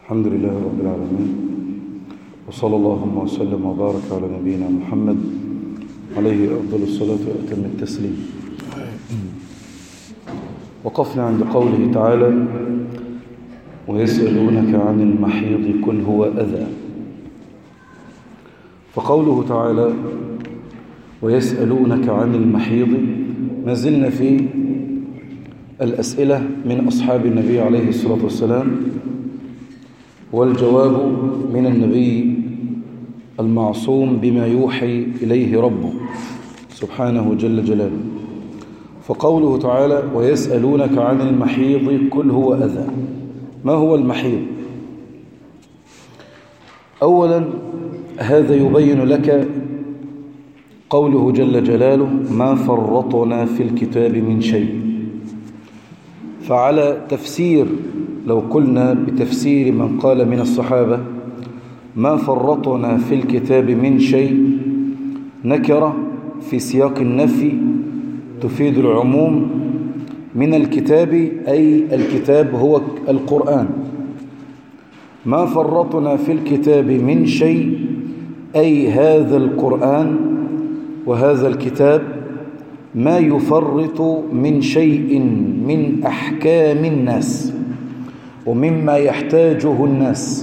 الحمد لله رب العالمين وصلى اللهم وسلم وبارك على نبينا محمد عليه أفضل الصلاة وأتم التسليم وقفنا عند قوله تعالى ويسألونك عن المحيض قل هو أذى فقوله تعالى ويسألونك عن المحيض ما زلنا في الأسئلة من أصحاب النبي عليه الصلاة والسلام والجواب من النبي المعصوم بما يوحي إليه ربه سبحانه جل جلاله فقوله تعالى ويسألونك عن المحيض قل هو أذى ما هو المحيض أولا هذا يبين لك قوله جل جلاله ما فرطنا في الكتاب من شيء فعلى تفسير لو قلنا بتفسير من قال من الصحابة ما فرطنا في الكتاب من شيء نكرة في سياق النفي تفيد العموم من الكتاب أي الكتاب هو القرآن ما فرطنا في الكتاب من شيء أي هذا القرآن وهذا الكتاب ما يفرط من شيء من أحكام الناس ومما يحتاجه الناس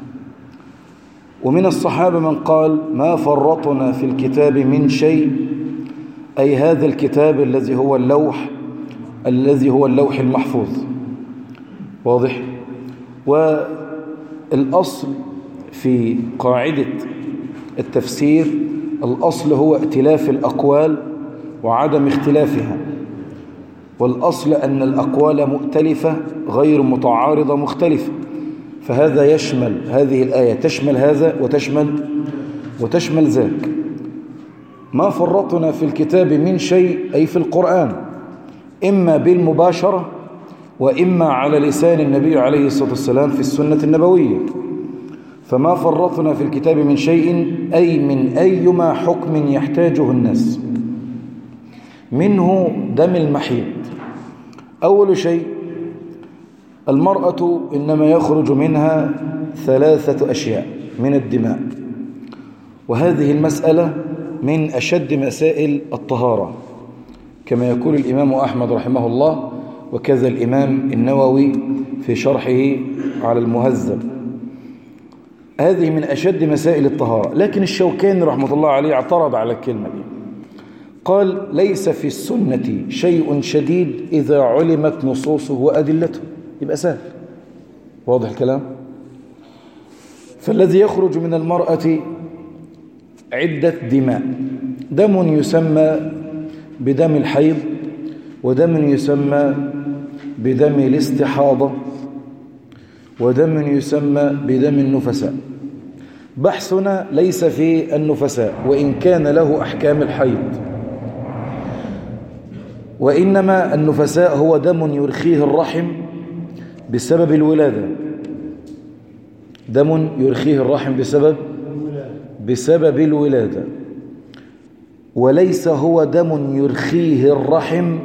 ومن الصحابة من قال ما فرطنا في الكتاب من شيء أي هذا الكتاب الذي هو اللوح الذي هو اللوح المحفوظ واضح والأصل في قاعدة التفسير الأصل هو ائتلاف الأقوال وعدم اختلافها والأصل أن الأقوال مؤتلفة غير متعارضة مختلفة فهذا يشمل هذه الآية تشمل هذا وتشمل وتشمل ذاك ما فرطنا في الكتاب من شيء أي في القرآن إما بالمباشرة وإما على لسان النبي عليه الصلاة والسلام في السنة النبوية فما فرطنا في الكتاب من شيء أي من أيما حكم يحتاجه الناس منه دم المحيط أول شيء المرأة إنما يخرج منها ثلاثة أشياء من الدماء وهذه المسألة من أشد مسائل الطهارة كما يقول الإمام أحمد رحمه الله وكذا الإمام النووي في شرحه على المهذب هذه من أشد مسائل الطهارة لكن الشوكاني رحمة الله عليه اعترض على الكلمة دي قال ليس في السنة شيء شديد إذا علمت نصوصه وأدلته يبقى سهل واضح الكلام فالذي يخرج من المرأة عدة دماء دم يسمى بدم الحيض ودم يسمى بدم الاستحاضة ودم يسمى بدم النفساء بحثنا ليس في النفساء وإن كان له أحكام الحيض وإنما النفساء هو دم يرخيه الرحم بسبب الولادة دم يرخيه الرحم بسبب بسبب الولادة وليس هو دم يرخيه الرحم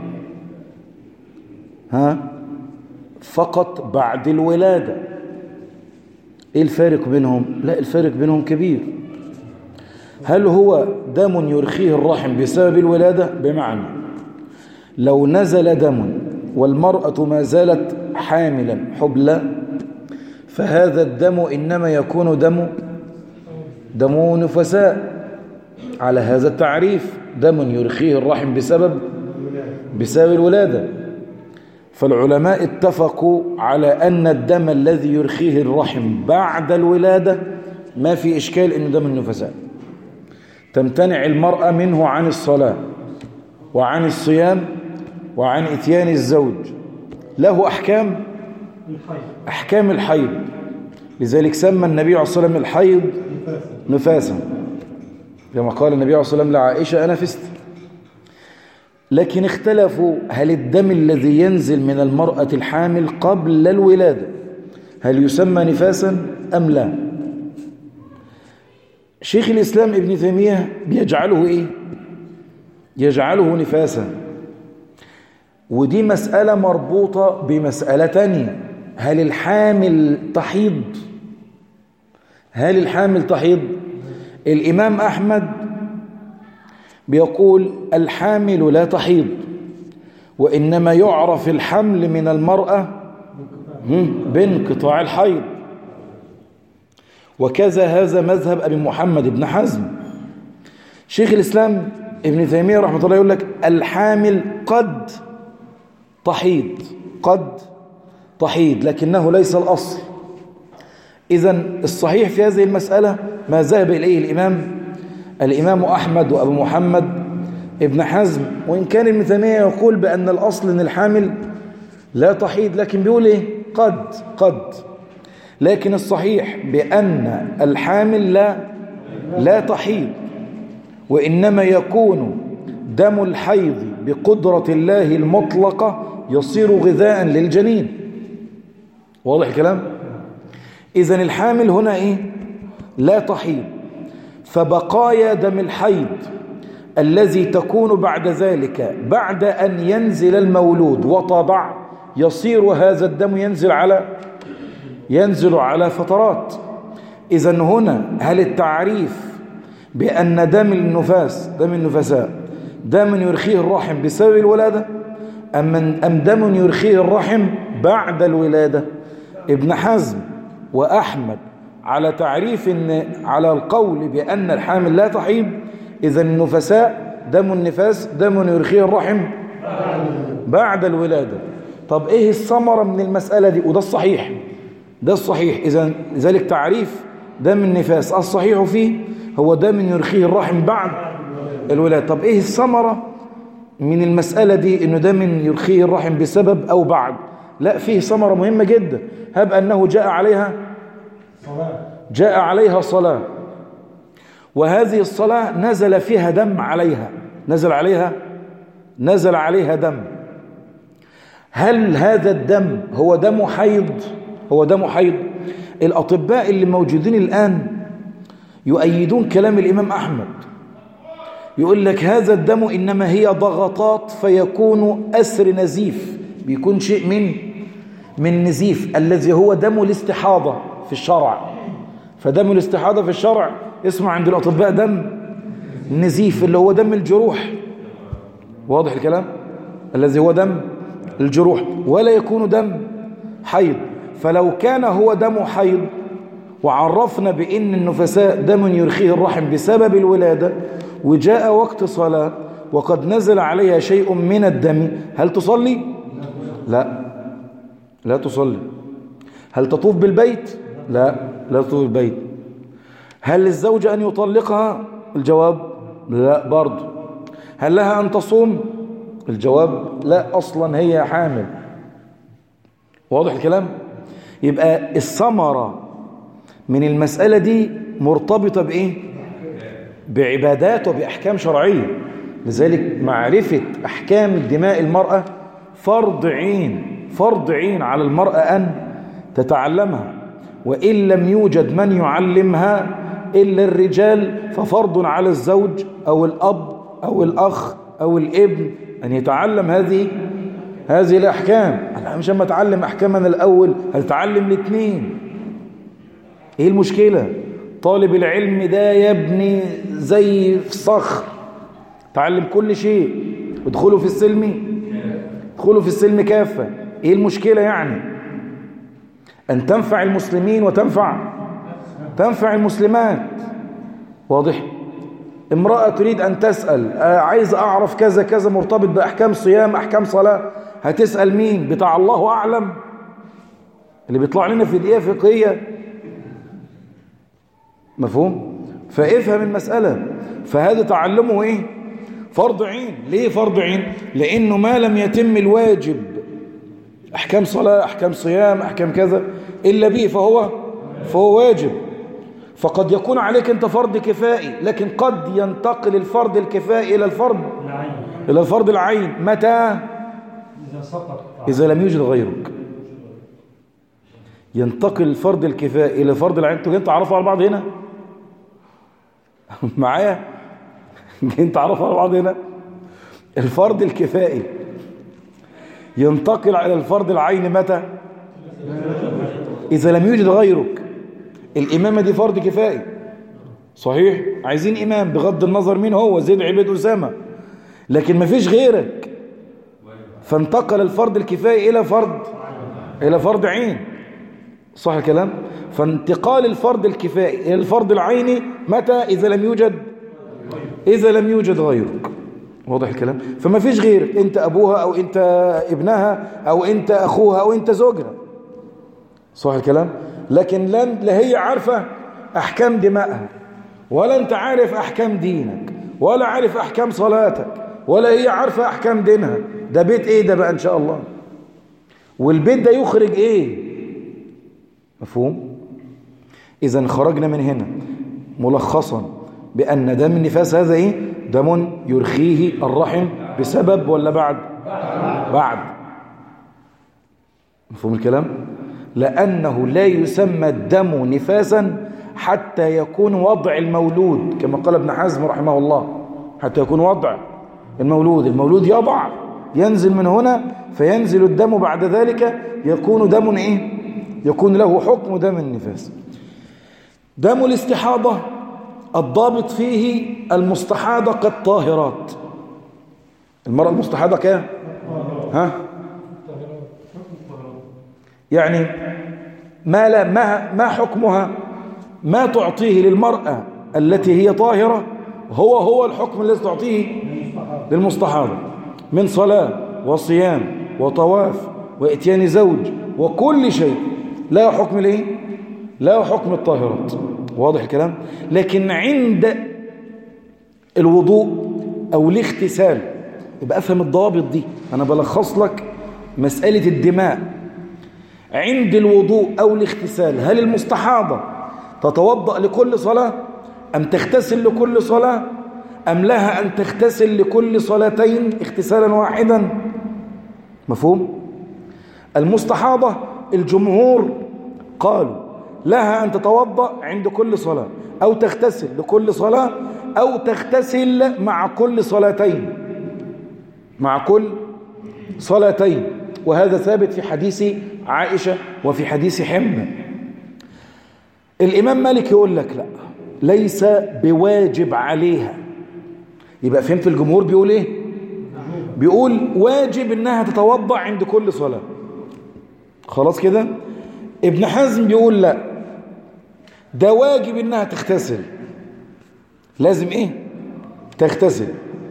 ها فقط بعد الولادة ايه الفارق بينهم لا الفارق بينهم كبير هل هو دم يرخيه الرحم بسبب الولادة بمعنى لو نزل دم والمرأة ما زالت حاملا حبلى فهذا الدم إنما يكون دم دم نفساء على هذا التعريف دم يرخيه الرحم بسبب بسبب الولادة فالعلماء اتفقوا على أن الدم الذي يرخيه الرحم بعد الولادة ما في إشكال إنه دم النفساء تمتنع المرأة منه عن الصلاة وعن الصيام وعن اتيان الزوج له أحكام أحكام الحيض لذلك سمى النبي عليه الصلاة والسلام الحيض نفاسا كما قال النبي عليه الصلاة والسلام لعائشة أنا فست لكن اختلفوا هل الدم الذي ينزل من المرأة الحامل قبل الولادة هل يسمى نفاسا أم لا شيخ الإسلام ابن تيمية بيجعله إيه يجعله نفاسا ودي مسألة مربوطة بمسألة تانية هل الحامل تحيض هل الحامل تحيض الإمام أحمد بيقول الحامل لا تحيض وإنما يعرف الحمل من المرأة بانقطاع الحيض وكذا هذا مذهب أبي محمد بن حزم شيخ الإسلام ابن تيمية رحمة الله يقول لك الحامل قد تحيض قد تحيض لكنه ليس الأصل إذا الصحيح في هذه المسألة ما ذهب إليه الإمام الإمام أحمد وأبو محمد ابن حزم وإن كان ابن تيمية يقول بأن الأصل أن الحامل لا تحيض لكن بيقول إيه قد قد لكن الصحيح بأن الحامل لا لا تحيض وإنما يكون دم الحيض بقدرة الله المطلقة يصير غذاء للجنين واضح الكلام إذن الحامل هنا إيه لا تحيض فبقايا دم الحيض الذي تكون بعد ذلك بعد أن ينزل المولود وطبع يصير هذا الدم ينزل على ينزل على فترات إذا هنا هل التعريف بأن دم النفاس دم النفساء دم يرخيه الرحم بسبب الولادة أم, أم دم يرخيه الرحم بعد الولادة ابن حزم وأحمد على تعريف إن على القول بأن الحامل لا تحيض إذا النفساء دم النفاس دم يرخيه الرحم بعد الولادة طب إيه الثمرة من المسألة دي وده الصحيح ده الصحيح إذا لذلك تعريف دم النفاس الصحيح فيه هو دم يرخيه الرحم بعد الولادة طب إيه الثمرة من المسألة دي إنه دم يرخيه الرحم بسبب أو بعد لا فيه ثمرة مهمة جدا هب أنه جاء عليها جاء عليها صلاة وهذه الصلاة نزل فيها دم عليها نزل عليها نزل عليها دم هل هذا الدم هو دم حيض هو دم حيض الأطباء اللي موجودين الآن يؤيدون كلام الإمام أحمد يقول لك هذا الدم إنما هي ضغطات فيكون أسر نزيف بيكون شيء من من نزيف الذي هو دم الاستحاضة في الشرع فدم الاستحاضة في الشرع اسمه عند الأطباء دم نزيف اللي هو دم الجروح واضح الكلام الذي هو دم الجروح ولا يكون دم حيض فلو كان هو دم حيض وعرفنا بأن النفساء دم يرخيه الرحم بسبب الولادة وجاء وقت صلاة وقد نزل عليها شيء من الدم هل تصلي؟ لا لا تصلي هل تطوف بالبيت؟ لا لا تطوف بالبيت هل للزوج أن يطلقها؟ الجواب لا برضه هل لها أن تصوم؟ الجواب لا أصلا هي حامل واضح الكلام؟ يبقى الثمرة من المسألة دي مرتبطة بإيه؟ بعبادات وبأحكام شرعية لذلك معرفة أحكام دماء المرأة فرض عين فرض عين على المرأة أن تتعلمها وإن لم يوجد من يعلمها إلا الرجال ففرض على الزوج أو الأب أو الأخ أو الابن أن يتعلم هذه هذه الأحكام أنا مش أما أتعلم أحكام أنا الأول هتتعلم الاثنين إيه المشكلة طالب العلم ده يا ابني زي في صخر تعلم كل شيء ادخلوا في السلم ادخلوا في السلم كافة ايه المشكلة يعني ان تنفع المسلمين وتنفع تنفع المسلمات واضح امرأة تريد ان تسأل عايز اعرف كذا كذا مرتبط باحكام صيام احكام صلاة هتسأل مين بتاع الله اعلم اللي بيطلع لنا في دقيقة فقهية مفهوم فافهم المسألة فهذا تعلمه ايه فرض عين ليه فرض عين لانه ما لم يتم الواجب احكام صلاة احكام صيام احكام كذا الا به فهو فهو واجب فقد يكون عليك انت فرض كفائي لكن قد ينتقل الفرض الكفائي الى الفرض العين الى الفرض العين متى إذا سقط اذا لم يوجد غيرك ينتقل الفرض الكفائي الى فرض العين انتوا جايين تعرفوا على بعض هنا معايا جايين تعرفوا على بعض هنا الفرض الكفائي ينتقل الى الفرض العين متى إذا لم يوجد غيرك الإمامة دي فرض كفائي صحيح عايزين إمام بغض النظر مين هو زيد عبيد أسامة لكن ما فيش غيرك فانتقل الفرض الكفائي إلى فرض إلى فرض عين صح الكلام فانتقال الفرض الكفائي إلى الفرض العيني متى إذا لم يوجد إذا لم يوجد غيرك واضح الكلام فما فيش غيرك انت ابوها او انت ابنها او انت اخوها او انت زوجها صح الكلام لكن لن لا هي عارفة احكام دمائها ولا انت عارف احكام دينك ولا عارف احكام صلاتك ولا هي عارفة احكام دينها ده بيت ايه ده بقى ان شاء الله والبيت ده يخرج ايه مفهوم اذا خرجنا من هنا ملخصا بان دم النفاس هذا ايه دم يرخيه الرحم بسبب ولا بعد بعد مفهوم الكلام لأنه لا يسمى الدم نفاسا حتى يكون وضع المولود كما قال ابن حزم رحمه الله حتى يكون وضع المولود المولود يضع ينزل من هنا فينزل الدم بعد ذلك يكون دم ايه يكون له حكم دم النفاس دم الاستحاضة الضابط فيه المستحاضة كالطاهرات المرأة المستحاضة كام ها يعني ما لا ما ما حكمها ما تعطيه للمرأة التي هي طاهرة هو هو الحكم الذي تعطيه للمستحاضة من صلاة وصيام وطواف واتيان زوج وكل شيء لا حكم الايه لا حكم الطاهرات واضح الكلام لكن عند الوضوء او الاغتسال يبقى افهم الضوابط دي انا بلخص لك مسألة الدماء عند الوضوء او الاغتسال هل المستحاضة تتوضأ لكل صلاة ام تغتسل لكل صلاة ام لها ان تغتسل لكل صلاتين اغتسالا واحدا مفهوم المستحاضة الجمهور قالوا لها أن تتوضأ عند كل صلاة أو تغتسل لكل صلاة أو تغتسل مع كل صلاتين مع كل صلاتين وهذا ثابت في حديث عائشة وفي حديث حمة الإمام مالك يقول لك لا ليس بواجب عليها يبقى فهمت الجمهور بيقول ايه بيقول واجب انها تتوضأ عند كل صلاة خلاص كده ابن حزم بيقول لا ده واجب انها تغتسل لازم ايه تغتسل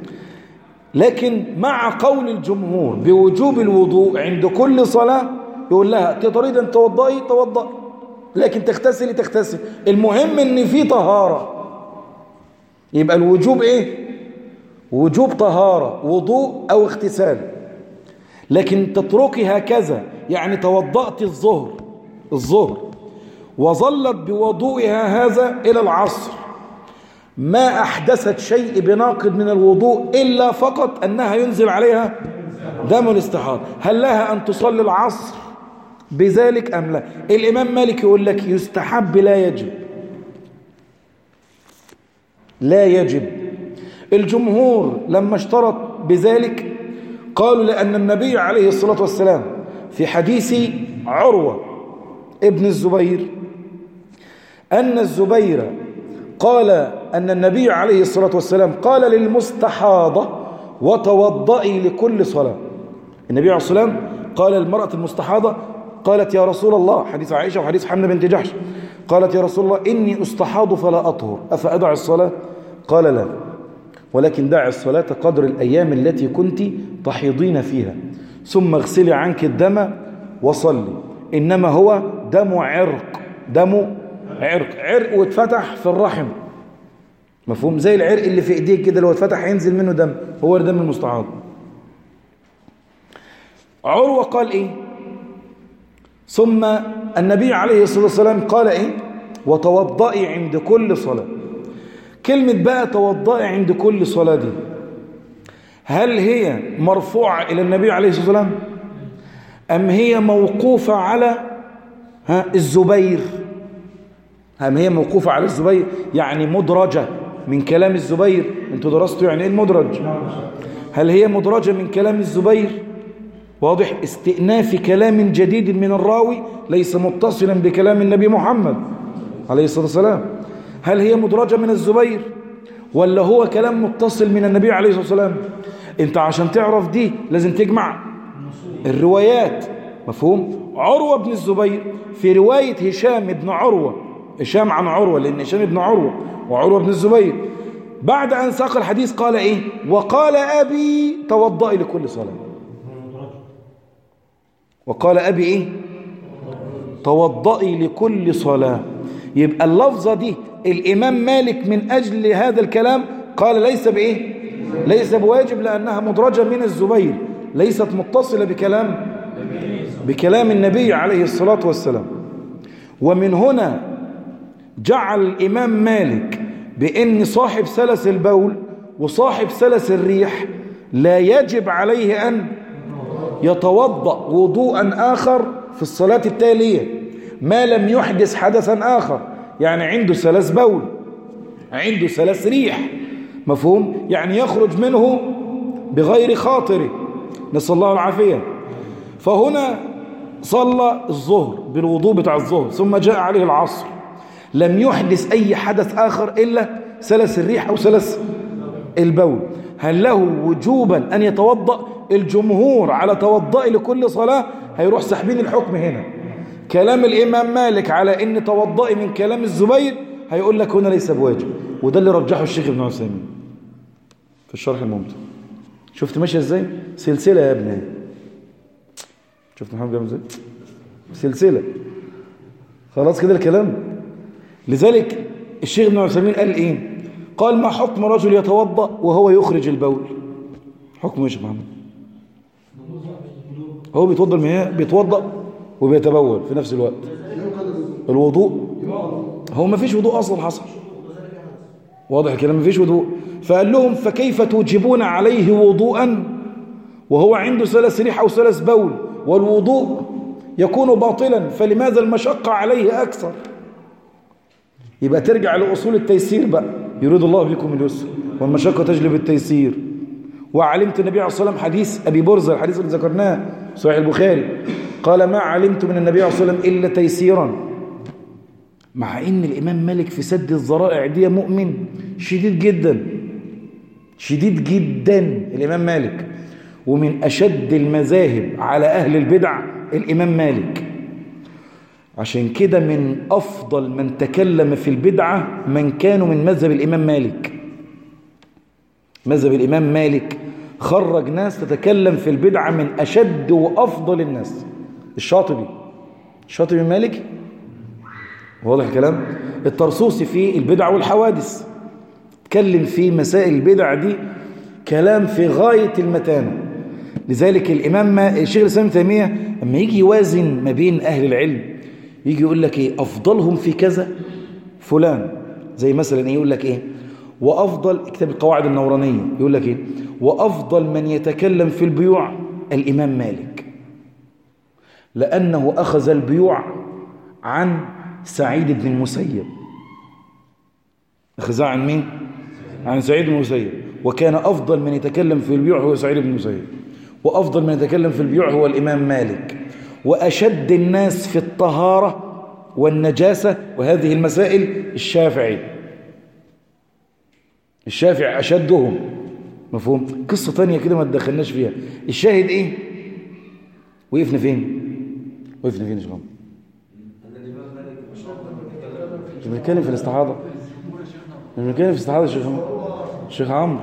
لكن مع قول الجمهور بوجوب الوضوء عند كل صلاة يقول لها تريد ان توضئي توضئي لكن تغتسلي تغتسل المهم ان في طهارة يبقى الوجوب ايه وجوب طهارة وضوء او اغتسال لكن تتركي هكذا يعني توضأت الظهر الظهر وظلت بوضوئها هذا إلى العصر ما أحدثت شيء بناقض من الوضوء إلا فقط أنها ينزل عليها دم الاستحاضة هل لها أن تصلي العصر بذلك أم لا الإمام مالك يقول لك يستحب لا يجب لا يجب الجمهور لما اشترط بذلك قالوا لأن النبي عليه الصلاة والسلام في حديث عروة ابن الزبير أن الزبير قال أن النبي عليه الصلاة والسلام قال للمستحاضة وتوضئي لكل صلاة النبي عليه الصلاة والسلام قال للمرأة المستحاضة قالت يا رسول الله حديث عائشة وحديث حمنا بنت جحش قالت يا رسول الله إني أستحاض فلا أطهر أفأدع الصلاة قال لا ولكن دع الصلاة قدر الأيام التي كنت تحيضين فيها ثم اغسلي عنك الدم وصلي إنما هو دم عرق دم عرق عرق واتفتح في الرحم مفهوم زي العرق اللي في ايديك كده لو اتفتح ينزل منه دم هو الدم المستعاض عروة قال ايه ثم النبي عليه الصلاة والسلام قال ايه وتوضئي عند كل صلاة كلمة بقى توضئي عند كل صلاة دي هل هي مرفوعة إلى النبي عليه الصلاة والسلام أم هي موقوفة على ها الزبير أم هي موقوفة على الزبير يعني مدرجة من كلام الزبير انتوا درستوا يعني ايه المدرج هل هي مدرجة من كلام الزبير واضح استئناف كلام جديد من الراوي ليس متصلا بكلام النبي محمد عليه الصلاة والسلام هل هي مدرجة من الزبير ولا هو كلام متصل من النبي عليه الصلاة والسلام انت عشان تعرف دي لازم تجمع الروايات مفهوم عروة بن الزبير في رواية هشام بن عروة هشام عن عروة لأن هشام بن عروة وعروة بن الزبير بعد أن ساق الحديث قال إيه وقال أبي توضئي لكل صلاة وقال أبي إيه توضئي لكل صلاة يبقى اللفظة دي الإمام مالك من أجل هذا الكلام قال ليس بإيه ليس بواجب لأنها مدرجة من الزبير ليست متصلة بكلام بكلام النبي عليه الصلاة والسلام ومن هنا جعل الإمام مالك بأن صاحب سلس البول وصاحب سلس الريح لا يجب عليه أن يتوضأ وضوءا آخر في الصلاة التالية ما لم يحدث حدثا آخر يعني عنده سلس بول عنده سلس ريح مفهوم يعني يخرج منه بغير خاطره نسأل الله العافية فهنا صلى الظهر بالوضوء بتاع الظهر ثم جاء عليه العصر لم يحدث أي حدث آخر إلا سلس الريح أو سلس البول هل له وجوبا أن يتوضأ الجمهور على توضأ لكل صلاة هيروح سحبين الحكم هنا كلام الإمام مالك على أن توضأ من كلام الزبير هيقول لك هنا ليس بواجب وده اللي رجحه الشيخ ابن عثيمين في الشرح الممتع شفت ماشيه ازاي سلسلة يا ابني شفت محمد بيعمل ازاي سلسلة خلاص كده الكلام لذلك الشيخ ابن عثيمين قال ايه قال ما حكم رجل يتوضأ وهو يخرج البول حكمه ايش يا محمد هو بيتوضأ المياه بيتوضأ وبيتبول في نفس الوقت الوضوء هو ما فيش وضوء اصلا حصل واضح الكلام ما فيش وضوء فقال لهم فكيف توجبون عليه وضوءا وهو عنده سلس ريح او سلس بول والوضوء يكون باطلا فلماذا المشقة عليه أكثر يبقى ترجع لأصول التيسير بقى يريد الله بكم اليسر والمشقة تجلب التيسير وعلمت النبي عليه الصلاة والسلام حديث أبي برزة الحديث اللي ذكرناه صحيح البخاري قال ما علمت من النبي عليه الصلاة والسلام إلا تيسيرا مع إن الإمام مالك في سد الذرائع دي مؤمن شديد جدا شديد جدا الإمام مالك ومن أشد المذاهب على أهل البدع الإمام مالك عشان كده من أفضل من تكلم في البدعة من كانوا من مذهب الإمام مالك مذهب الإمام مالك خرج ناس تتكلم في البدعة من أشد وأفضل الناس الشاطبي الشاطبي مالك واضح الكلام الترسوسي في البدع والحوادث تكلم في مسائل البدع دي كلام في غاية المتانة لذلك الإمام الشيخ الإسلام تيمية لما يجي يوازن ما بين أهل العلم يجي يقول لك إيه أفضلهم في كذا فلان زي مثلا إيه يقول لك إيه وأفضل كتاب القواعد النورانية يقول لك إيه وأفضل من يتكلم في البيوع الإمام مالك لأنه أخذ البيوع عن سعيد بن المسيب أخذها عن مين؟ عن سعيد بن المسيب وكان أفضل من يتكلم في البيوع هو سعيد بن المسيب وأفضل من يتكلم في البيوع هو الإمام مالك وأشد الناس في الطهارة والنجاسة وهذه المسائل الشافعي الشافعي أشدهم مفهوم قصة تانية كده ما تدخلناش فيها الشاهد إيه وقفنا فين وقفنا فين يا شباب مش بنتكلم في الاستعاضة مش بنتكلم في الاستعاضة الشيخ الشيخ عمرو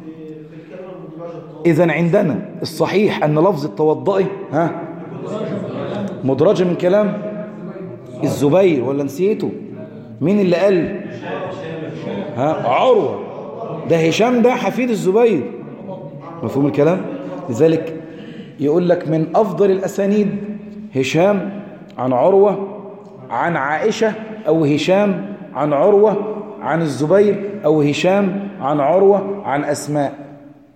إذا عندنا الصحيح أن لفظ التوضئي ها مدرجة من كلام الزبير ولا نسيته مين اللي قال ها عروة ده هشام ده حفيد الزبير مفهوم الكلام لذلك يقول لك من أفضل الأسانيد هشام عن عروة عن عائشة أو هشام عن عروة عن الزبير أو هشام عن عروة عن أسماء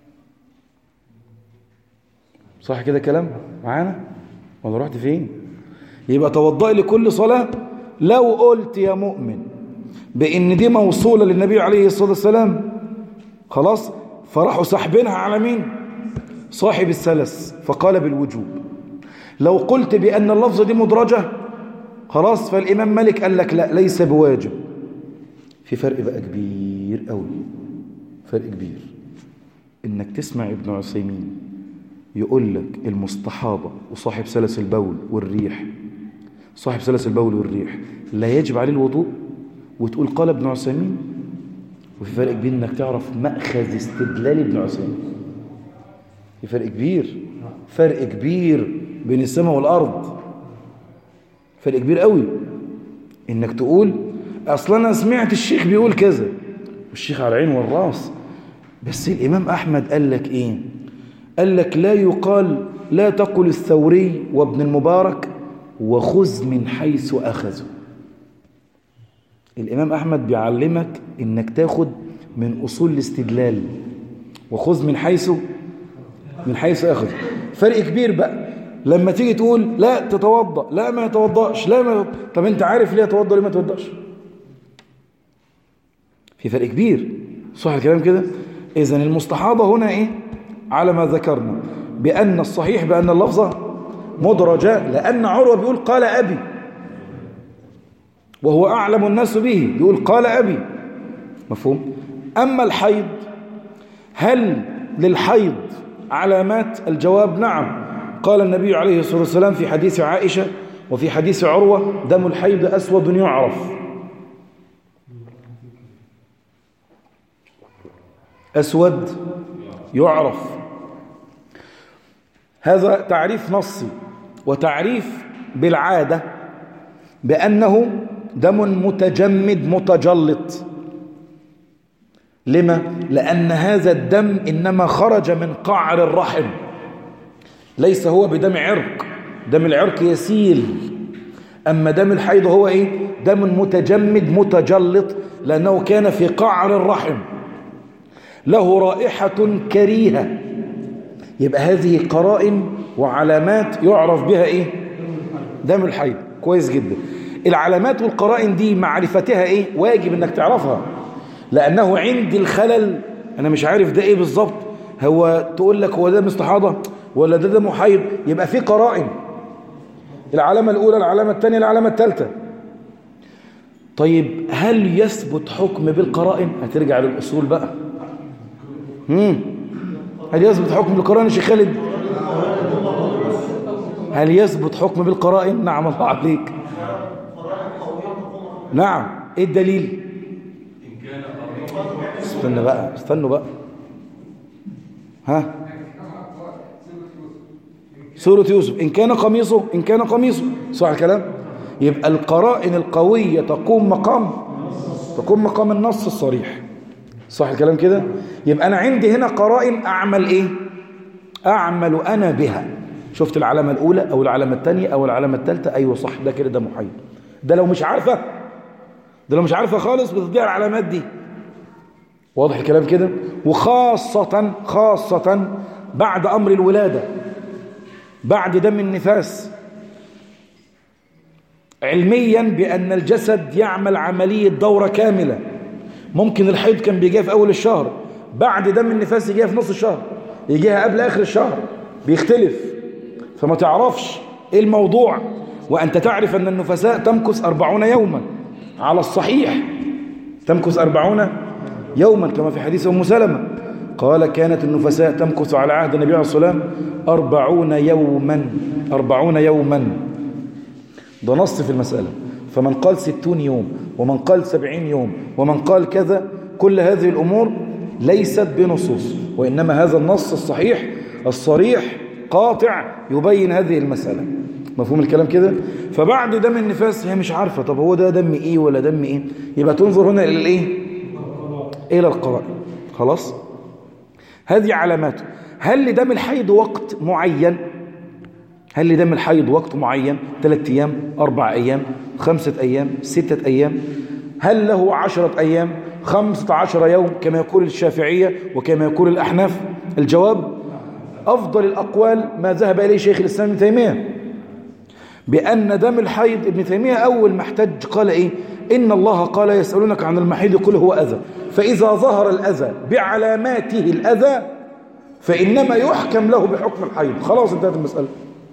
صح كده كلام معانا ولا رحت فين يبقى توضأ لكل صلاة لو قلت يا مؤمن بأن دي موصولة للنبي عليه الصلاة والسلام خلاص فراحوا سحبينها على مين صاحب السلس فقال بالوجوب لو قلت بأن اللفظة دي مدرجة خلاص فالإمام مالك قال لك لا ليس بواجب في فرق بقى كبير قوي فرق كبير إنك تسمع ابن عثيمين يقول لك المستحاضة وصاحب سلس البول والريح صاحب سلس البول والريح لا يجب عليه الوضوء وتقول قال ابن عثيمين وفي فرق كبير انك تعرف مأخذ استدلال ابن عثيمين في فرق كبير فرق كبير بين السماء والأرض فرق كبير قوي انك تقول اصلا انا سمعت الشيخ بيقول كذا والشيخ على العين والراس بس الامام احمد قال لك ايه قال لك لا يقال لا تقل الثوري وابن المبارك وخذ من حيث اخذوا الامام احمد بيعلمك انك تاخد من اصول الاستدلال وخذ من حيث من حيث اخذ فرق كبير بقى لما تيجي تقول لا تتوضا لا ما يتوضاش لا ما طب انت عارف ليه يتوضا ليه ما يتوضاش في فرق كبير صح الكلام كده اذا المستحاضه هنا ايه على ما ذكرنا بان الصحيح بان اللفظه مدرجه لان عروه بيقول قال ابي وهو اعلم الناس به بيقول قال ابي مفهوم اما الحيض هل للحيض علامات الجواب نعم قال النبي عليه الصلاة والسلام في حديث عائشة وفي حديث عروة دم الحيض أسود يعرف أسود يعرف هذا تعريف نصي وتعريف بالعادة بأنه دم متجمد متجلط لما؟ لأن هذا الدم إنما خرج من قعر الرحم ليس هو بدم عرق دم العرق يسيل أما دم الحيض هو إيه؟ دم متجمد متجلط لأنه كان في قعر الرحم له رائحة كريهة يبقى هذه قرائن وعلامات يعرف بها إيه؟ دم الحيض كويس جدا العلامات والقرائن دي معرفتها إيه؟ واجب إنك تعرفها لأنه عند الخلل أنا مش عارف ده إيه بالظبط هو تقول لك هو ده مستحاضة ولا ده دم حيض يبقى في قرائن العلامة الأولى العلامة الثانية العلامة الثالثة طيب هل يثبت حكم بالقرائن هترجع للأصول بقى مم. هل يثبت حكم بالقرائن يا شيخ خالد هل يثبت حكم بالقرائن نعم الله عليك نعم ايه الدليل استنى بقى استنوا بقى ها سورة يوسف إن كان قميصه إن كان قميصه صح الكلام يبقى القرائن القوية تقوم مقام تقوم مقام النص الصريح صح الكلام كده يبقى أنا عندي هنا قرائن أعمل إيه أعمل أنا بها شفت العلامة الأولى أو العلامة الثانية أو العلامة الثالثة أيوة صح ده كده ده محيط ده لو مش عارفة ده لو مش عارفة خالص بتضيع العلامات دي واضح الكلام كده وخاصة خاصة بعد أمر الولادة بعد دم النفاس علميا بأن الجسد يعمل عملية دورة كاملة ممكن الحيض كان بيجيها في أول الشهر بعد دم النفاس يجيها في نص الشهر يجيها قبل آخر الشهر بيختلف فما تعرفش إيه الموضوع وأنت تعرف أن النفساء تمكث أربعون يوما على الصحيح تمكث أربعون يوما كما في حديث أم سلمة قال كانت النفساء تمكث على عهد النبي عليه الصلاة والسلام أربعون يوما أربعون يوما ده نص في المسألة فمن قال ستون يوم ومن قال سبعين يوم ومن قال كذا كل هذه الأمور ليست بنصوص وإنما هذا النص الصحيح الصريح قاطع يبين هذه المسألة مفهوم الكلام كده فبعد دم النفاس هي مش عارفة طب هو ده دم ايه ولا دم ايه يبقى تنظر هنا الى الايه الى القرائن خلاص هذه علاماته هل لدم الحيض وقت معين هل لدم الحيض وقت معين ثلاثة أيام أربع أيام خمسة أيام ستة أيام هل له عشرة أيام خمسة عشر يوم كما يقول الشافعية وكما يقول الأحناف الجواب أفضل الأقوال ما ذهب إليه شيخ الإسلام ابن تيمية بأن دم الحيض ابن تيمية أول ما احتج قال إيه إن الله قال يسألونك عن المحيض قل هو أذى فإذا ظهر الأذى بعلاماته الأذى فإنما يحكم له بحكم الحيض خلاص انتهت المسألة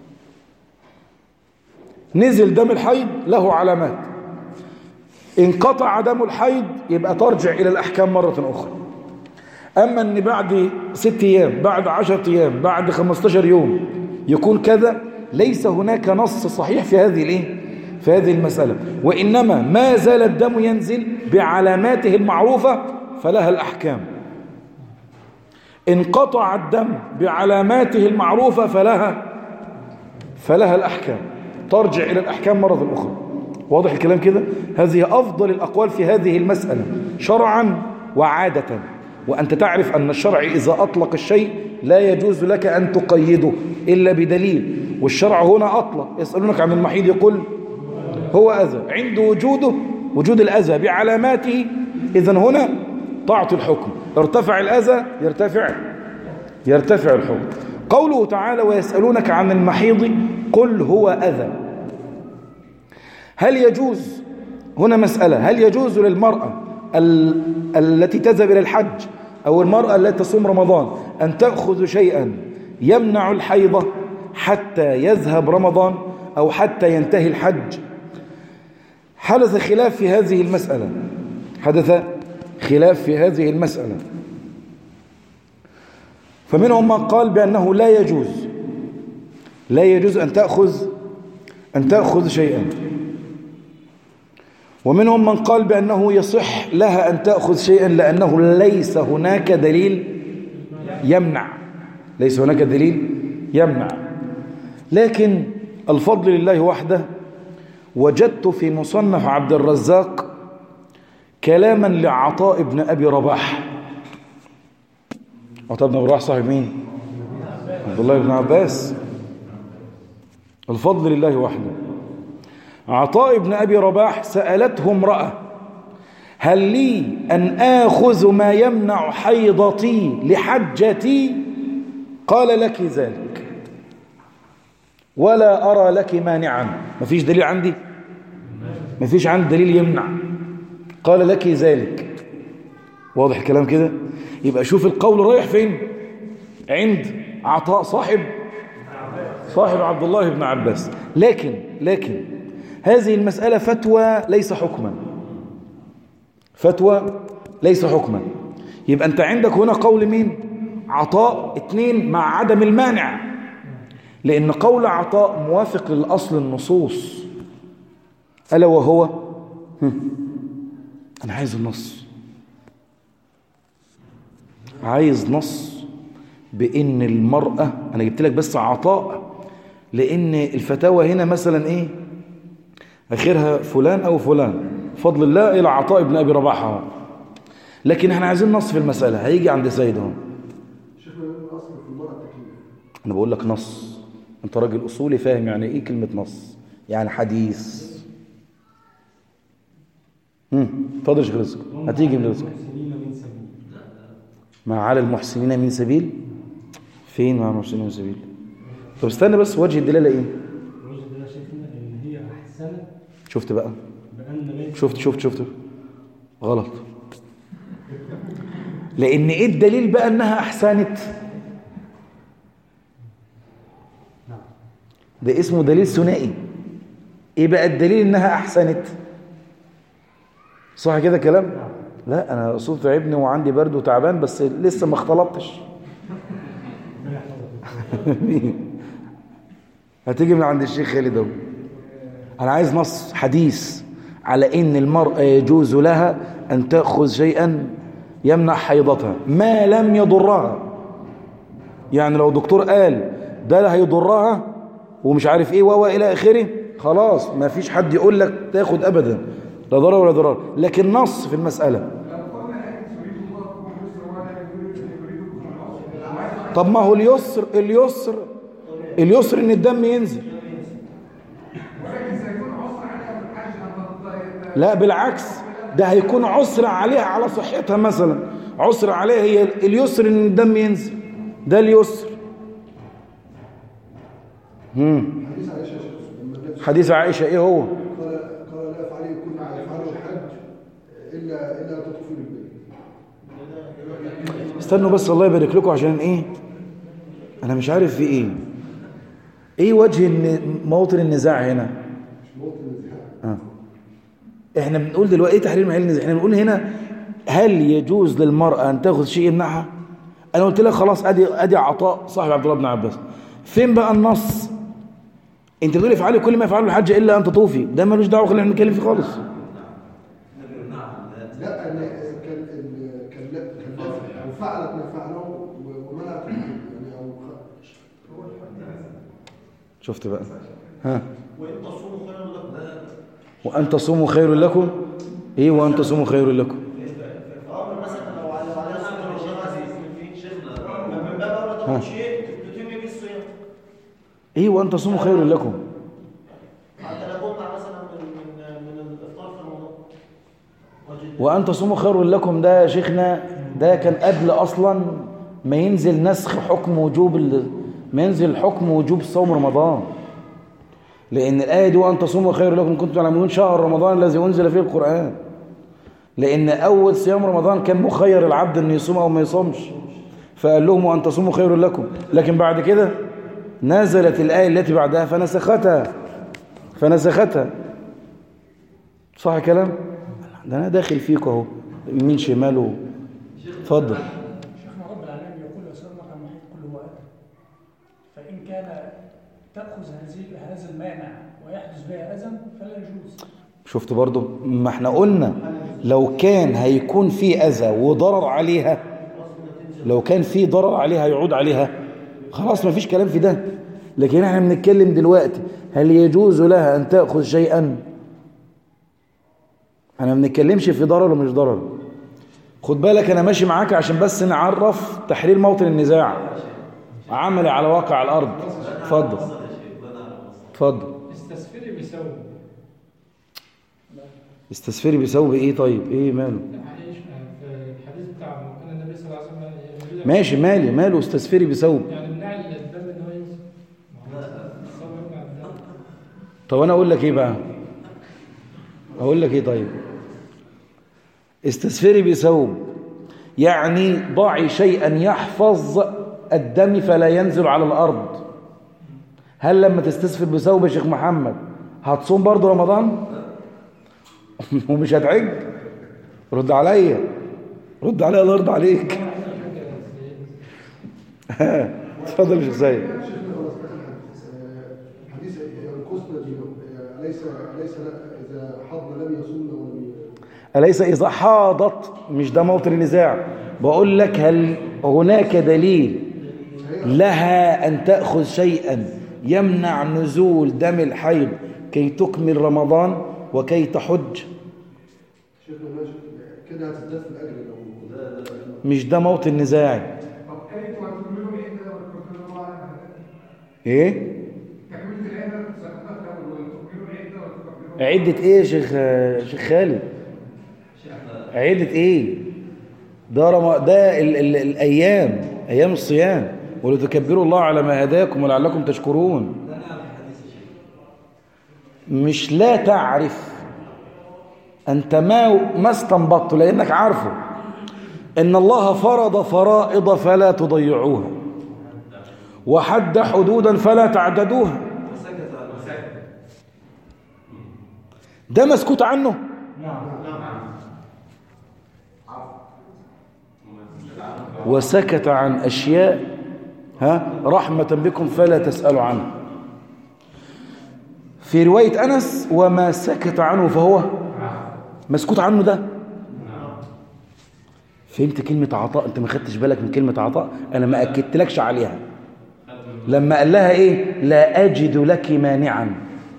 نزل دم الحيض له علامات انقطع دم الحيض يبقى ترجع إلى الأحكام مرة أخرى أما أن بعد ست أيام بعد عشرة أيام بعد خمستاشر يوم يكون كذا ليس هناك نص صحيح في هذه الايه في هذه المسألة وإنما ما زال الدم ينزل بعلاماته المعروفة فلها الأحكام انقطع الدم بعلاماته المعروفة فلها فلها الأحكام ترجع إلى الأحكام مرة أخرى واضح الكلام كده هذه أفضل الأقوال في هذه المسألة شرعا وعادة وأنت تعرف أن الشرع إذا أطلق الشيء لا يجوز لك أن تقيده إلا بدليل والشرع هنا أطلق يسألونك عن المحيض يقول هو أذى عند وجوده وجود الأذى بعلاماته إذا هنا تعطي الحكم ارتفع الأذى يرتفع يرتفع الحكم قوله تعالى ويسألونك عن المحيض قل هو أذى هل يجوز هنا مسألة هل يجوز للمرأة ال... التي تذهب إلى الحج أو المرأة التي تصوم رمضان أن تأخذ شيئا يمنع الحيضة حتى يذهب رمضان أو حتى ينتهي الحج حدث خلاف في هذه المسألة حدث خلاف في هذه المسألة فمنهم من قال بأنه لا يجوز لا يجوز أن تأخذ أن تأخذ شيئا ومنهم من قال بأنه يصح لها أن تأخذ شيئا لأنه ليس هناك دليل يمنع ليس هناك دليل يمنع لكن الفضل لله وحده وجدت في مصنف عبد الرزاق كلاما لعطاء بن أبي رباح عطاء بن أبي رباح صاحب مين عبد الله بن عباس الفضل لله وحده عطاء بن أبي رباح سألته امرأة هل لي أن آخذ ما يمنع حيضتي لحجتي قال لك ذلك ولا أرى لك مانعا مفيش دليل عندي مفيش عندي دليل يمنع قال لك ذلك واضح الكلام كده يبقى شوف القول رايح فين عند عطاء صاحب صاحب عبد الله بن عباس لكن لكن هذه المسألة فتوى ليس حكما فتوى ليس حكما يبقى أنت عندك هنا قول مين عطاء اتنين مع عدم المانع لأن قول عطاء موافق للأصل النصوص ألا وهو أنا عايز النص عايز نص بإن المرأة أنا جبت لك بس عطاء لأن الفتاوى هنا مثلا إيه آخرها فلان أو فلان فضل الله إلى عطاء ابن أبي رباحة لكن احنا عايزين نص في المسألة هيجي عند سيد اهو أنا بقول لك نص أنت راجل أصولي فاهم يعني إيه كلمة نص يعني حديث امم اتفضل يا شيخ رزق هتيجي من رزق مع على المحسنين من سبيل فين مع المحسنين من سبيل طب استنى بس وجه الدلاله ايه وجه ده شايفنا ان هي احسنت شفت بقى بان ليس شفت شفت شفت غلط لان ايه الدليل بقى انها احسنت ده اسمه دليل ثنائي ايه بقى الدليل انها احسنت صح كده كلام لا انا صوت تعبني وعندي برد وتعبان بس لسه ما اختلطتش هتيجي من عند الشيخ خالد اهو انا عايز نص حديث على ان المرأة يجوز لها ان تأخذ شيئا يمنع حيضتها ما لم يضرها يعني لو دكتور قال ده لا هيضرها ومش عارف ايه وهو الى اخره خلاص ما فيش حد يقول لك تاخد ابدا لا ضرر ولا ضرار لكن نص في المسألة طب ما هو اليسر اليسر اليسر ان الدم ينزل لا بالعكس ده هيكون عسر عليها على صحتها مثلا عسر عليها هي اليسر ان الدم ينزل ده اليسر مم. حديث عائشة ايه هو قال قال لا يفعل كل ما يفعله الحج الا الا تطوفي بالبيت استنوا بس الله يبارك لكم عشان ايه انا مش عارف في ايه ايه وجه الن- موطن النزاع هنا موطن النزاع آه. احنا بنقول دلوقتي ايه تحرير محل النزاع احنا بنقول هنا هل يجوز للمرأة ان تاخذ شيء يمنعها انا قلت لك خلاص ادي ادي عطاء صاحب عبد الله بن عباس فين بقى النص انت بتقول افعلي كل ما يفعله الحج الا ان تطوفي ده ملوش دعوه خلينا نتكلم فيه خالص لا ان كان ال- كان لا كان لا او فعلت ما فعله و- ومنعت الحج يعني او خ- شفت بقى ها وان تصوموا خير لكم ايه وان تصوموا خير لكم ها. ايه وان تصوموا خير لكم وأن تصوموا خير لكم ده يا شيخنا ده كان قبل أصلا ما ينزل نسخ حكم وجوب ال- ما ينزل حكم وجوب صوم رمضان لأن الآية دي وأن تصوموا خير لكم إن كنتم تعلمون شهر رمضان الذي أنزل فيه القرآن لأن أول صيام رمضان كان مخير العبد أن يصوم أو ما يصومش فقال لهم وأن تصوموا خير لكم لكن بعد كده نزلت الآية التي بعدها فنسختها فنسختها صح كلام ده انا داخل فيك اهو يمين شمال و- اتفضل شيخنا رب العالمين يقول وسلم عن محيط كل وقت فإن كان تأخذ هذه هذا المانع ويحدث بها أذى فلا يجوز شفت برضو ما احنا قلنا لو كان هيكون في اذى وضرر عليها لو كان في ضرر عليها يعود عليها خلاص ما فيش كلام في ده لكن احنا بنتكلم دلوقتي هل يجوز لها ان تاخذ شيئا انا ما بنتكلمش في ضرر ومش ضرر خد بالك انا ماشي معاك عشان بس نعرف تحرير موطن النزاع عملي على واقع الارض اتفضل اتفضل استسفري بيساوي استسفري بثوب ايه طيب ايه ماله معلش في الحديث بتاع ما كان النبي صلى الله عليه وسلم يريد- ماشي مالي ماله استسفري بثوب يعني منع الدم ان هو ينزل ما هو الصوم يمنع الدم طب انا اقول لك ايه بقى اقول لك ايه طيب استسفري بثوب يعني ضعي شيئا يحفظ الدم فلا ينزل على الارض هل لما تستسفر بثوب يا شيخ محمد هتصوم برضه رمضان ومش هتعج رد عليا رد عليا الله يرضى عليك اتفضل يا شيخ سيد شيخنا هو حديث ينقصنا دي ليس ليس اذا حضن لم يصوم ولم ي- أليس إذا حاضت مش ده موطن النزاع بقول لك هل هناك دليل لها أن تأخذ شيئا يمنع نزول دم الحيض كي تكمل رمضان وكي تحج شيخنا ماشي كده هتزداد في الاجر لو مش ده موطن نزاعي طب كانت وتكملوا ايه كده وتكملوا الله إيه؟ تكملة العبادة ذكرتها وتكملوا ايه كده وتكملوا عدة إيه يا شيخ شيخ خالد عدة إيه ده رم... ده ال... ال... الأيام أيام الصيام ولتكبروا الله على ما هداكم ولعلكم تشكرون مش لا تعرف أنت ما ما استنبطت لأنك عارفه إن الله فرض فرائض فلا تضيعوها وحد حدودا فلا تعتدوها ده مسكوت عنه وسكت عن أشياء ها رحمة بكم فلا تسألوا عنه في رواية أنس وما سكت عنه فهو مسكوت عنه ده فهمت كلمة عطاء انت ما خدتش بالك من كلمة عطاء انا ما اكدتلكش عليها لما قال لها ايه لا اجد لك مانعا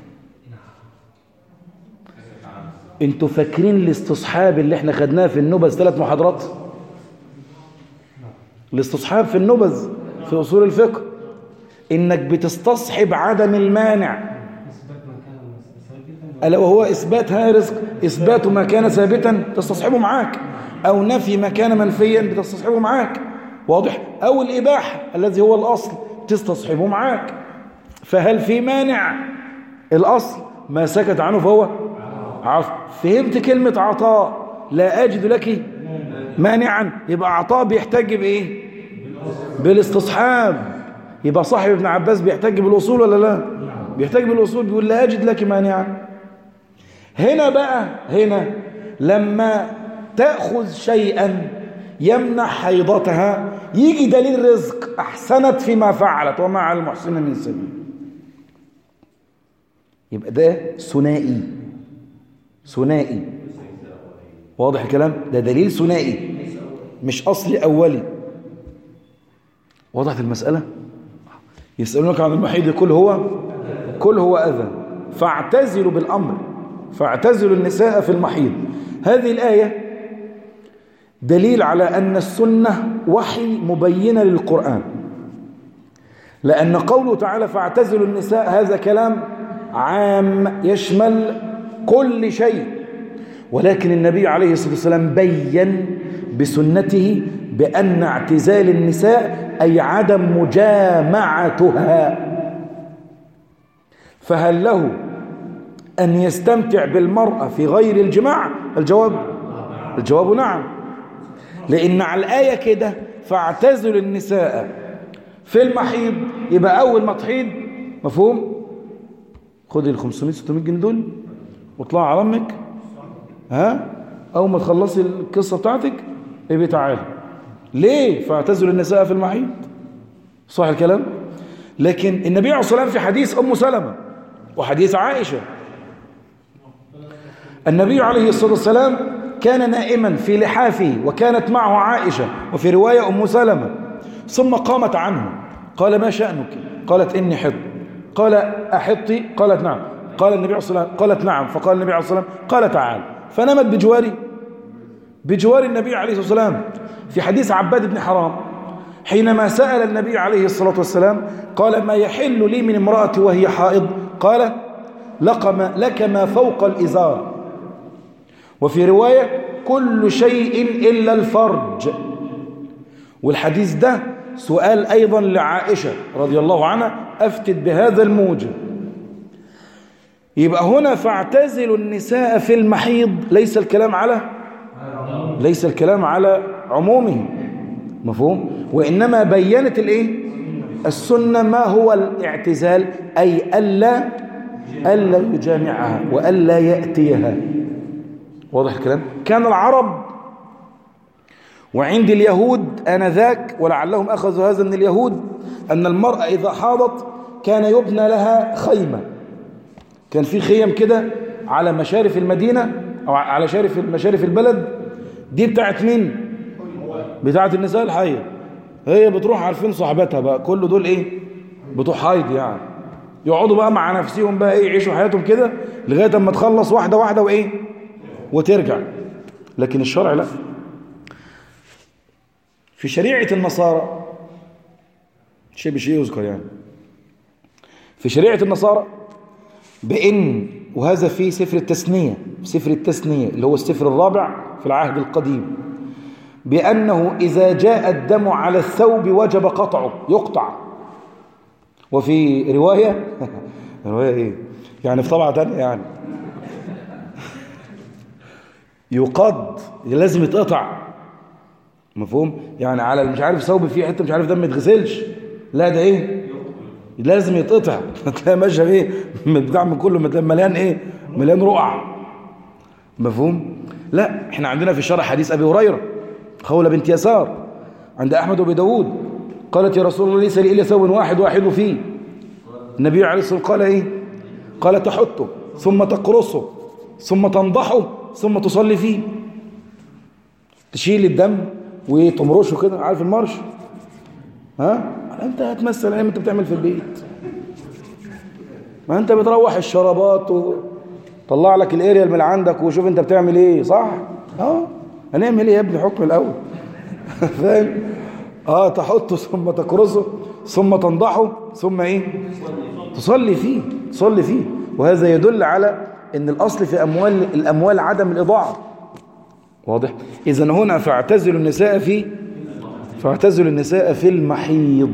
انتوا فاكرين الاستصحاب اللي احنا خدناه في النبذ ثلاث محاضرات الاستصحاب في النبذ في اصول الفقه انك بتستصحب عدم المانع اثبات مكان ثابتا ألا وهو إثبات هذا رزق إثبات ما كان ثابتا تستصحبه معاك أو نفي ما كان منفيا بتستصحبه معاك واضح أو الإباحة الذي هو الأصل تستصحبه معاك فهل في مانع الأصل ما سكت عنه فهو عفو فهمت كلمة عطاء لا أجد لك مانعا يبقى عطاء بيحتج بإيه بالاستصحاب يبقى صاحب ابن عباس بيحتاج بالأصول ولا لا بيحتاج بالأصول بيقول لا أجد لك مانعا هنا بقى هنا لما تأخذ شيئا يمنع حيضتها يجي دليل رزق أحسنت فيما فعلت وما على المحسن من سبيل يبقى ده ثنائي ثنائي واضح الكلام ده دليل ثنائي مش أصلي أولي وضحت المسألة يسألونك عن المحيض كل هو كل هو أذى فاعتزلوا بالأمر فاعتزلوا النساء في المحيض هذه الآية دليل على أن السنة وحي مبينة للقرآن لأن قوله تعالى فاعتزلوا النساء هذا كلام عام يشمل كل شيء ولكن النبي عليه الصلاة والسلام بين بسنته بأن اعتزال النساء أي عدم مجامعتها فهل له أن يستمتع بالمرأة في غير الجماع الجواب الجواب نعم لأن على الآية كده فاعتزل النساء في المحيض يبقى أول ما تحيض مفهوم خد ال 500 600 جنيه دول واطلع على امك ها اول ما تخلصي القصه بتاعتك ابقي تعالي ليه فاعتزل النساء في المحيض صح الكلام لكن النبي عليه الصلاه والسلام في حديث ام سلمة وحديث عائشه النبي عليه الصلاه والسلام كان نائما في لحافه وكانت معه عائشه وفي روايه ام سلمة ثم قامت عنه قال ما شأنك قالت إني حط قال أحطي قالت نعم قال النبي عليه الصلاة والسلام قالت نعم فقال النبي عليه الصلاة والسلام قال تعال فنمت بجواري بجوار النبي عليه الصلاة والسلام في حديث عباد بن حرام حينما سأل النبي عليه الصلاة والسلام قال ما يحل لي من امرأتي وهي حائض قال لك ما, لك ما فوق الإزار وفي رواية كل شيء إلا الفرج والحديث ده سؤال أيضا لعائشة رضي الله عنها أفتت بهذا الموجب يبقى هنا فاعتزلوا النساء في المحيض ليس الكلام على ليس الكلام على عمومه مفهوم وإنما بينت الايه السنة ما هو الاعتزال أي ألا ألا يجامعها وألا يأتيها واضح الكلام كان العرب وعند اليهود آنذاك ولعلهم أخذوا هذا من اليهود أن المرأة إذا حاضت كان يبنى لها خيمة كان في خيم كده على مشارف المدينة أو على شارف مشارف البلد دي بتاعت مين بتاعت النساء الحية هي بتروح عارفين صاحبتها بقى كل دول ايه بتوع حيض يعني يقعدوا بقى مع نفسهم بقى ايه يعيشوا حياتهم كده لغاية اما تخلص واحدة واحدة وايه وترجع لكن الشرع لا في شريعة النصارى شيء بشيء يذكر يعني في شريعة النصارى بإن وهذا في سفر التثنية سفر التثنية اللي هو السفر الرابع في العهد القديم بأنه إذا جاء الدم على الثوب وجب قطعه يقطع وفي رواية رواية إيه يعني في طبعة تانية يعني يقض لازم يتقطع مفهوم يعني على مش عارف ثوب فيه حته مش عارف دم ما يتغسلش لا ده ايه لازم يتقطع تلاقي ماشيه ايه بتاع من كله مليان ايه مليان رقع مفهوم لا احنا عندنا في الشرع حديث ابي هريره خولة بنت يسار عند احمد وابي داود قالت يا رسول الله ليس لي الا ثوب واحد واحد فيه النبي عليه الصلاه والسلام قال ايه قال تحطه ثم تقرصه ثم تنضحه ثم تصلي فيه تشيل الدم وتمرشه كده عارف المرش ها انت هتمثل ايه انت بتعمل في البيت ما انت بتروح الشرابات وطلع لك الاريال من عندك وشوف انت بتعمل ايه صح اه هنعمل ايه يا ابني حكم الاول فاهم اه تحطه ثم تكرسه ثم تنضحه ثم ايه تصلي فيه تصلي فيه وهذا يدل على ان الاصل في اموال الاموال عدم الاضاعه واضح اذا هنا فاعتزلوا النساء في فاعتزلوا النساء في المحيض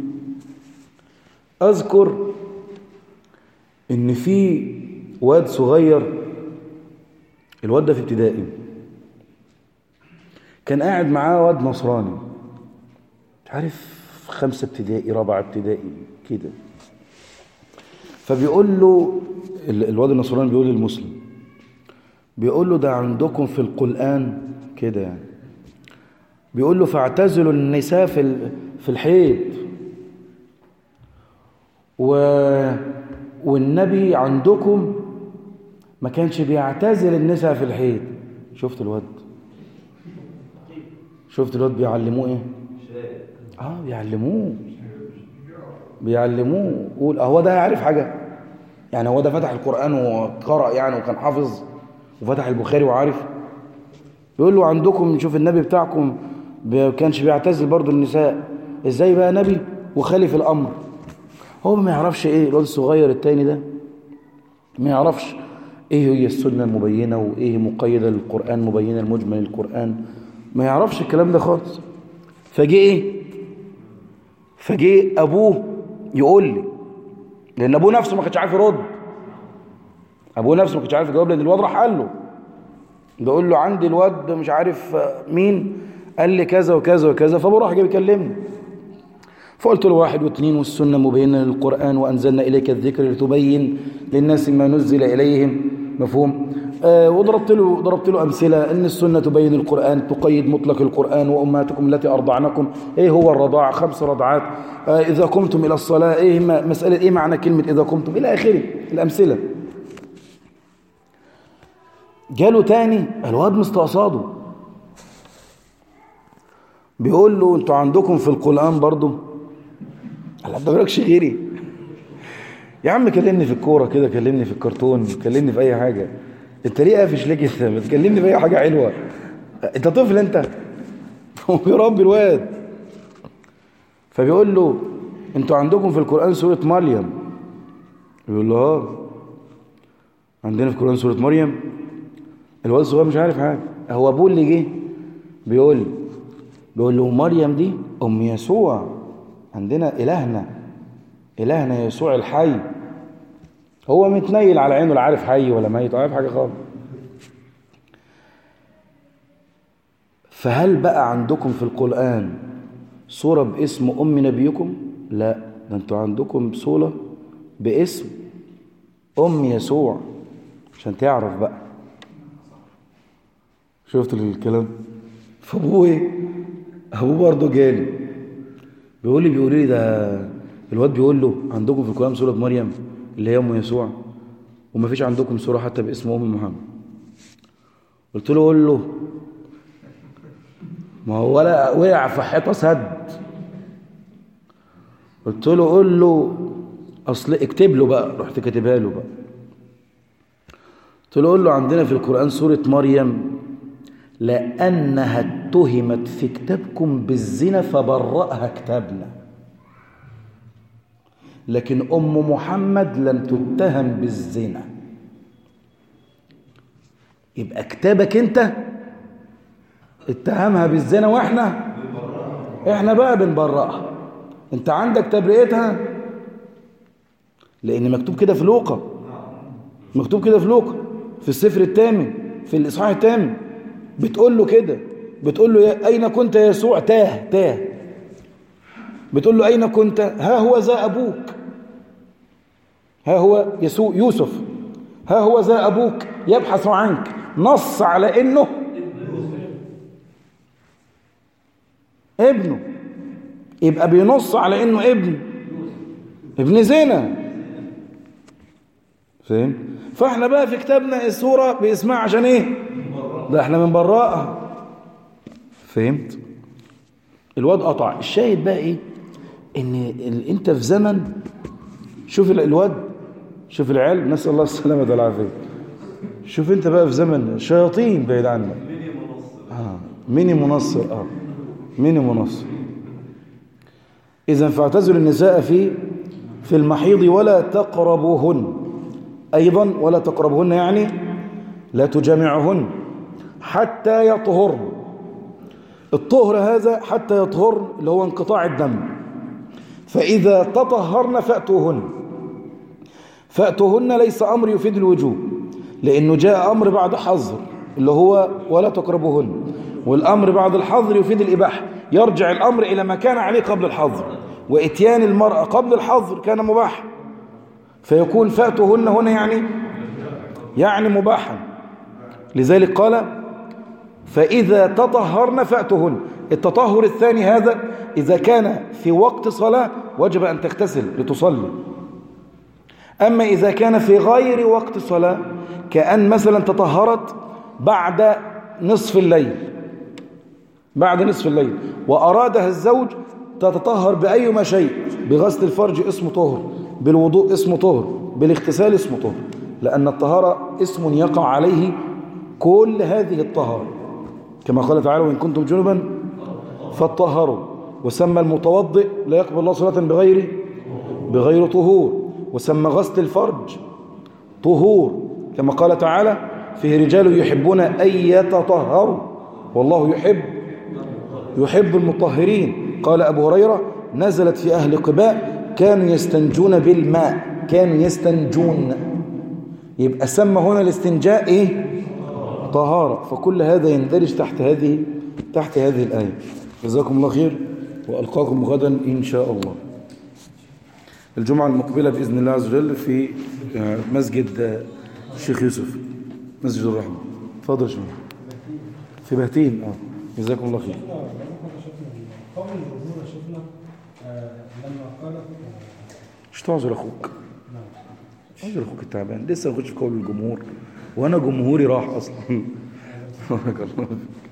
اذكر ان في واد صغير الواد ده في ابتدائي كان قاعد معاه واد نصراني مش عارف في خمسة ابتدائي رابعة ابتدائي كده فبيقول له ال- الواد النصراني بيقول للمسلم بيقول له ده عندكم في القرآن كده يعني بيقول له فاعتزلوا النساء في ال- في الحيض و والنبي عندكم ما كانش بيعتزل النساء في الحيض شفت الواد شفت الواد بيعلموه ايه اه بيعلموه بيعلموه قول هو ده يعرف حاجه يعني هو ده فتح القرآن وقرأ يعني وكان حافظ وفتح البخاري وعارف يقول له عندكم شوف النبي بتاعكم ما كانش بيعتزل برضو النساء ازاي بقى نبي وخالف الامر هو ما يعرفش ايه الواد الصغير التاني ده ما يعرفش ايه هي السنه المبينه وايه مقيده للقران مبينه المجمل للقران ما يعرفش الكلام ده خالص فجه ايه فجه ابوه يقول لي لان ابوه نفسه ما كانش عارف يرد ابوه نفسه ما كانش عارف يجاوب لان الواد راح قال له بقول له عندي الواد مش عارف مين قال لي كذا وكذا وكذا فابوه راح جه بيكلمني فقلت له واحد واثنين والسنة مبينة للقرآن وأنزلنا إليك الذكر لتبين للناس ما نزل إليهم مفهوم آه وضربت له ضربت له أمثلة أن السنة تبين القرآن تقيد مطلق القرآن وأمهاتكم التي أرضعنكم إيه هو الرضاع خمس رضعات آه إذا قمتم إلى الصلاة إيه ما- مسألة إيه معنى كلمة إذا قمتم إلى آخره الأمثلة جاله تاني الواد مستقصاده بيقول له انتوا عندكم في القرآن برضو قال له ما بالكش غيري يا عم كلمني في الكورة كده كلمني في الكرتون كلمني في أي حاجة انت ليه قافش ليه كده ما تكلمني في أي حاجة حلوة انت طفل انت هو بيربي الواد فبيقول له انتوا عندكم في القرآن سورة مريم يقول له اه عندنا في القرآن سورة مريم الواد الصغير مش عارف حاجة هو ابوه اللي جه بيقول لي بيقول له مريم دي ام يسوع عندنا الهنا الهنا يسوع الحي هو متنيل على عينه لا عارف حي ولا ميت ولا عارف حاجه خالص فهل بقى عندكم في القرآن سورة باسم أم نبيكم؟ لا ده انتوا عندكم سورة باسم أم يسوع عشان تعرف بقى شفت الكلام فابوه ايه ابوه برضه جالي بيقول لي بيقول لي ده الواد بيقول له عندكم في القرآن سورة مريم اللي هي أم يسوع وما فيش عندكم سورة حتى باسم أم محمد قلت له قول له ما هو ولا وقع في حيطة سد قلت له قول له أصل اكتب له بقى رحت كاتبها له بقى قلت له قول له عندنا في القرآن سورة مريم لأنها اتهمت في كتابكم بالزنا فبرأها كتابنا لكن أم محمد لم تتهم بالزنا يبقى كتابك انت اتهمها بالزنا واحنا احنا بقى بنبرأها انت عندك تبرئتها لان مكتوب كده في لوقا مكتوب كده في لوقا في السفر الثامن في الاصحاح الثامن بتقول له كده بتقول له يا- اين كنت يا يسوع تاه تاه بتقول له اين كنت ها هو ذا ابوك ها هو يسوع يوسف ها هو ذا ابوك يبحث عنك نص على انه ابنه يبقى بينص على انه ابن ابن زنا فاهم فاحنا بقى في كتابنا السوره باسمها عشان ايه ده احنا من براءها فهمت الواد قطع الشاهد بقى ايه ان ال... انت في زمن شوف ال- الواد شوف العيال نسال الله السلامه والعافيه شوف انت بقى في زمن شياطين بعيد عنك اه ميني منصر اه ميني منصر اذا فاعتزلوا النساء في في المحيض ولا تقربوهن ايضا ولا تقربوهن يعني لا تجامعهن حتى يطهرن الطهر هذا حتى يطهرن اللي هو انقطاع الدم فإذا تطهرن فأتوهن فأتوهن ليس أمر يفيد الوجوب لأنه جاء أمر بعد حظر اللي هو ولا تقربوهن والأمر بعد الحظر يفيد الإباحة يرجع الأمر إلى ما كان عليه قبل الحظر وإتيان المرأة قبل الحظر كان مباحا فيكون فأتهن هنا يعني يعني مباحا لذلك قال فإذا تطهرن فأتهن التطهر الثاني هذا إذا كان في وقت صلاة وجب أن تغتسل لتصلي أما إذا كان في غير وقت صلاة كأن مثلا تطهرت بعد نصف الليل بعد نصف الليل وأرادها الزوج تتطهر بأيما شيء بغسل الفرج اسمه طهر بالوضوء اسمه طهر بالاغتسال اسمه طهر لأن الطهارة اسم يقع عليه كل هذه الطهارة كما قال تعالى وإن كنتم جنبا فاطهروا وسمى المتوضئ لا يقبل الله صلاة بغير بغير طهور وسمى غسل الفرج طهور كما قال تعالى فيه رجال يحبون أن يتطهروا والله يحب يحب المطهرين قال أبو هريرة نزلت في أهل قباء كانوا يستنجون بالماء كانوا يستنجون يبقى سمى هنا الاستنجاء إيه طهارة فكل هذا يندرج تحت هذه تحت هذه الآية جزاكم الله خير وألقاكم غدا إن شاء الله الجمعة المقبلة بإذن الله عز وجل في مسجد الشيخ يوسف مسجد الرحمة تفضل شمال في بهتين اه جزاكم الله خير قول الجمهور شفنا لما قالت مش تعذر اخوك اعذر اخوك التعبان لسه نخش في قول الجمهور وانا جمهوري راح اصلا بارك الله فيك